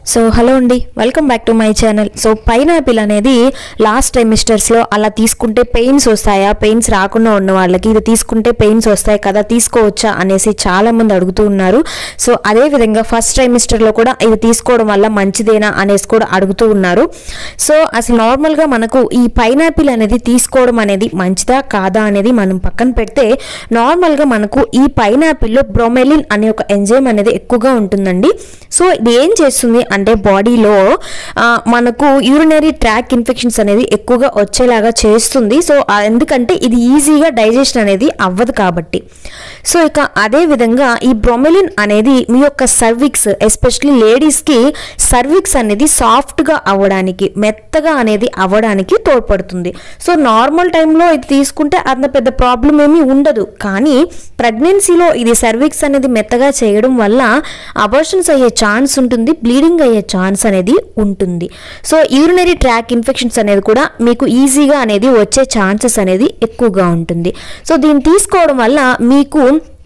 so hello అండి welcome back to my channel so pineapple అనేది last ట్రైమిస్టర్స్లో అలా తీసుకుంటే పెయిన్స్ వస్తాయా పెయిన్స్ రాకుండా ఉన్న వాళ్ళకి ఇది తీసుకుంటే పెయిన్స్ వస్తాయి కదా తీసుకోవచ్చా అనేసి చాలా మంది అడుగుతూ ఉన్నారు సో అదే విధంగా ఫస్ట్ ట్రైమిస్టర్లో కూడా ఇది తీసుకోవడం వల్ల మంచిదేనా అనేసి కూడా అడుగుతూ ఉన్నారు సో అసలు నార్మల్గా మనకు ఈ పైనాపిల్ అనేది తీసుకోవడం అనేది మంచిదా కాదా అనేది మనం పక్కన పెడితే నార్మల్గా మనకు ఈ పైనాపిల్లో బ్రోమెలిన్ అనే ఒక ఎంజైమ్ అనేది ఎక్కువగా ఉంటుందండి సో ఇది ఏం చేస్తుంది అంటే బాడీలో ఆ, మనకు యూరినరీ ట్రాక్ ఇన్ఫెక్షన్స్ అనేది ఎక్కువగా వచ్చేలాగా చేస్తుంది సో ఆ, ఎందుకంటే ఇది ఈజీగా డైజెషన్ అనేది అవ్వదు కాబట్టి సో ఇక అదే విధంగా ఈ బ్రొమెలిన్ అనేది మీ యొక్క సర్విక్స్ ఎస్పెషల్లీ లేడీస్కి సర్విక్స్ అనేది సాఫ్ట్గా అవ్వడానికి మెత్తగా అనేది అవ్వడానికి తోడ్పడుతుంది సో నార్మల్ టైంలో ఇది తీసుకుంటే అంత పెద్ద ప్రాబ్లం ఏమీ ఉండదు కానీ ప్రెగ్నెన్సీలో ఇది సర్విక్స్ అనేది మెత్తగా చేయడం వల్ల అబర్షన్స్ అయ్యే ఛాన్స్ ఉంటుంది బ్లీడింగ్ అయ్యే ఛాన్స్ అనేది ఉంటుంది సో యూరినరీ ట్రాక్ ఇన్ఫెక్షన్స్ అనేది కూడా మీకు ఈజీగా అనేది వచ్చే ఛాన్సెస్ అనేది ఎక్కువగా ఉంటుంది సో దీన్ని తీసుకోవడం వల్ల మీకు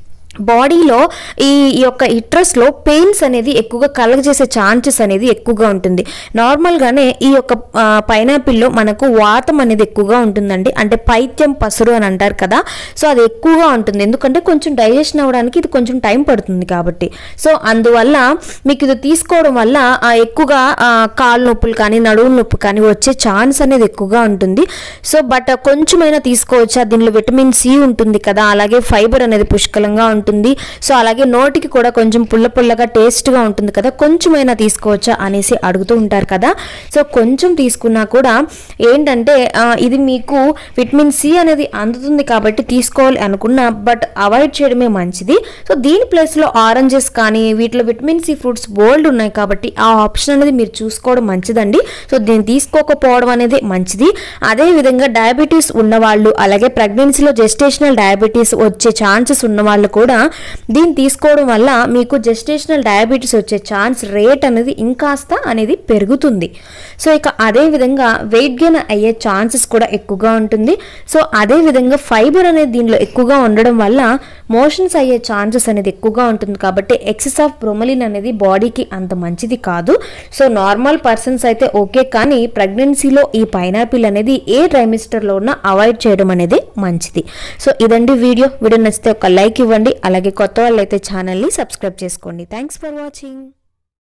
బాడీలో ఈ ఈ యొక్క ఇట్రస్లో పెయిన్స్ అనేది ఎక్కువగా కలగజేసే ఛాన్సెస్ అనేది ఎక్కువగా ఉంటుంది నార్మల్గానే ఈ యొక్క పైనాపిల్లో మనకు వాతం అనేది ఎక్కువగా ఉంటుందండి అంటే పైత్యం పసురు అని అంటారు కదా సో అది ఎక్కువగా ఉంటుంది ఎందుకంటే కొంచెం డైజెషన్ అవ్వడానికి ఇది కొంచెం టైం పడుతుంది కాబట్టి సో అందువల్ల మీకు ఇది తీసుకోవడం వల్ల ఆ, ఎక్కువగా ఆ, కాలు నొప్పులు కానీ నడువు నొప్పి కానీ వచ్చే ఛాన్స్ అనేది ఎక్కువగా ఉంటుంది సో బట్ కొంచెమైనా తీసుకోవచ్చా దీనిలో విటమిన్ సి ఉంటుంది కదా అలాగే ఫైబర్ అనేది పుష్కలంగా ఉంటుంది సో అలాగే నోటికి కూడా కొంచెం పుల్ల పుల్లగా టేస్ట్గా ఉంటుంది కదా కొంచెమైనా తీసుకోవచ్చా అనేసి అడుగుతూ ఉంటారు కదా సో కొంచెం తీసుకున్నా కూడా ఏంటంటే ఆ, ఇది మీకు విటమిన్ సి అనేది అందుతుంది కాబట్టి తీసుకోవాలి అనుకున్నా బట్ అవాయిడ్ చేయడమే మంచిది సో దీని ప్లేస్లో ఆరెంజెస్ కానీ వీటిలో విటమిన్ సి ఫ్రూట్స్ బోల్డ్ ఉన్నాయి కాబట్టి ఆ ఆప్షన్ అనేది మీరు చూసుకోవడం మంచిదండి సో దీన్ని తీసుకోకపోవడం అనేది మంచిది అదే విధంగా డయాబెటీస్ ఉన్నవాళ్ళు అలాగే ప్రెగ్నెన్సీలో జెస్టేషనల్ డయాబెటీస్ వచ్చే ఛాన్సెస్ ఉన్న వాళ్ళు కూడా దీన్ని తీసుకోవడం వల్ల మీకు జెస్టేషనల్ డయాబెటీస్ వచ్చే ఛాన్స్ రేట్ అనేది ఇంకాస్త అనేది పెరుగుతుంది సో ఇక అదే విధంగా వెయిట్ గెయిన్ అయ్యే ఛాన్సెస్ కూడా ఎక్కువగా ఉంటుంది సో అదే విధంగా ఫైబర్ అనేది దీనిలో ఎక్కువగా ఉండడం వల్ల మోషన్స్ అయ్యే ఛాన్సెస్ అనేది ఎక్కువగా ఉంటుంది కాబట్టి ఎక్సెస్ ఆఫ్ బ్రొమలిన్ అనేది బాడీకి అంత మంచిది కాదు సో నార్మల్ పర్సన్స్ అయితే ఓకే కానీ ప్రెగ్నెన్సీలో ఈ పైనాపిల్ అనేది ఏ ట్రైమిస్టర్లో ఉన్నా అవాయిడ్ చేయడం అనేది మంచిది సో ఇదండి వీడియో వీడియో నచ్చితే ఒక లైక్ ఇవ్వండి అలాగే కొత్త వాళ్ళు అయితే ఛానల్ని సబ్స్క్రైబ్ చేసుకోండి థ్యాంక్స్ ఫర్ వాచింగ్